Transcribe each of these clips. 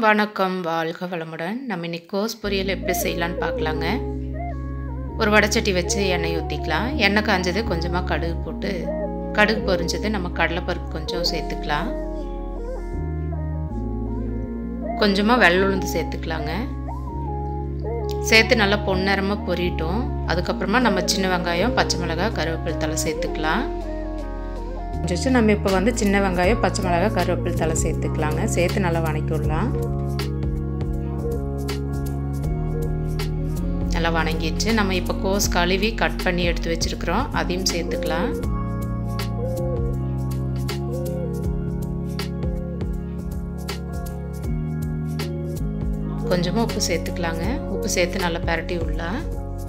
வணக்கம் வாழ்க வளமுடன் நம்ம இன்னைக்கு கோஸ் பொரியல் எப்படி செய்யலான்னு பார்க்கலாங்க ஒரு வடைச்சட்டி வச்சு எண்ணெய் ஊற்றிக்கலாம் எண்ணெய் காஞ்சது கொஞ்சமாக கடுகு போட்டு கடுகு பொரிஞ்சது நம்ம கடலைப்பருப்பு கொஞ்சம் சேர்த்துக்கலாம் கொஞ்சமாக வெள்ளுளுந்து சேர்த்துக்கலாங்க சேர்த்து நல்லா பொன்னிறமாக பொரியட்டும் அதுக்கப்புறமா நம்ம சின்ன வெங்காயம் பச்சை மிளகாய் கருவேப்பிலை தலை சேர்த்துக்கலாம் கொஞ்சம் நம்ம இப்போ வந்து சின்ன வெங்காயம் பச்சை மிளகாய் கருவேப்பிலை தலை சேர்த்துக்கலாங்க சேர்த்து நல்லா வணக்கி விடலாம் நல்லா வணங்கிடுச்சு நம்ம இப்போ கோஸ் கழுவி கட் பண்ணி எடுத்து வச்சுருக்குறோம் அதையும் சேர்த்துக்கலாம் கொஞ்சமாக உப்பு சேர்த்துக்கலாங்க உப்பு சேர்த்து நல்லா பரட்டி விடலாம்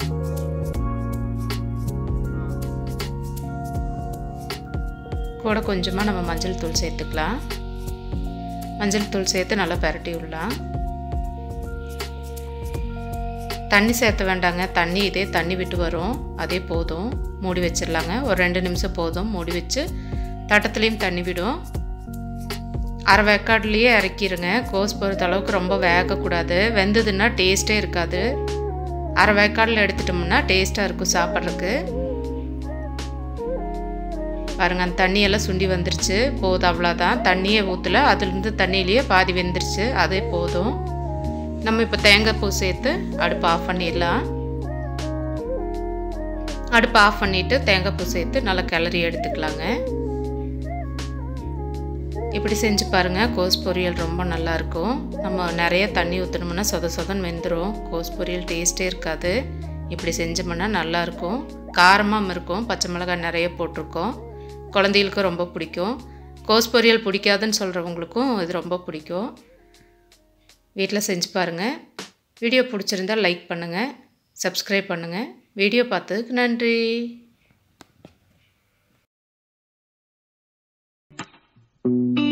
கூட கொஞ்சமாக நம்ம மஞ்சள் தூள் சேர்த்துக்கலாம் மஞ்சள் தூள் சேர்த்து நல்லா பரட்டி விடலாம் தண்ணி சேர்த்த வேண்டாங்க தண்ணி இதே தண்ணி விட்டு வரும் அதே போதும் மூடி வச்சிடலாங்க ஒரு ரெண்டு நிமிஷம் போதும் மூடி வச்சு தட்டத்துலேயும் தண்ணி விடும் அரை வேக்காட்லேயே இறக்கிடுங்க கோஸ் பொறுத்த அளவுக்கு ரொம்ப வேகக்கூடாது வெந்ததுன்னா டேஸ்ட்டே இருக்காது அரை வேக்காடில் எடுத்துட்டோம்னா டேஸ்ட்டாக இருக்கும் சாப்பிட்றதுக்கு பாருங்கள் அந்த தண்ணியெல்லாம் சுண்டி வந்துருச்சு போதும் அவ்வளோதான் தண்ணியை ஊற்றல அதுலேருந்து தண்ணியிலேயே பாதி வெந்துருச்சு அதே போதும் நம்ம இப்போ தேங்காய் பூ சேர்த்து அடுப்பு ஆஃப் பண்ணிடலாம் அடுப்பு ஆஃப் பண்ணிவிட்டு தேங்காய் பூ சேர்த்து நல்லா கிளறி எடுத்துக்கலாங்க இப்படி செஞ்சு பாருங்கள் கோஸ் பொரியல் ரொம்ப நல்லாயிருக்கும் நம்ம நிறைய தண்ணி ஊற்றினோம்னா சொத சொதன்னு வெந்துடும் கோஸ் பொரியல் டேஸ்ட்டே இருக்காது இப்படி செஞ்சோம்னா நல்லாயிருக்கும் காரமாகவும் இருக்கும் பச்சை மிளகாய் நிறைய போட்டிருக்கோம் குழந்தைகளுக்கும் ரொம்ப பிடிக்கும் கோஸ் பொரியல் பிடிக்காதுன்னு சொல்கிறவங்களுக்கும் இது ரொம்ப பிடிக்கும் வீட்டில் செஞ்சு பாருங்கள் வீடியோ பிடிச்சிருந்தால் லைக் பண்ணுங்கள் சப்ஸ்கிரைப் பண்ணுங்கள் வீடியோ பார்த்ததுக்கு நன்றி thank you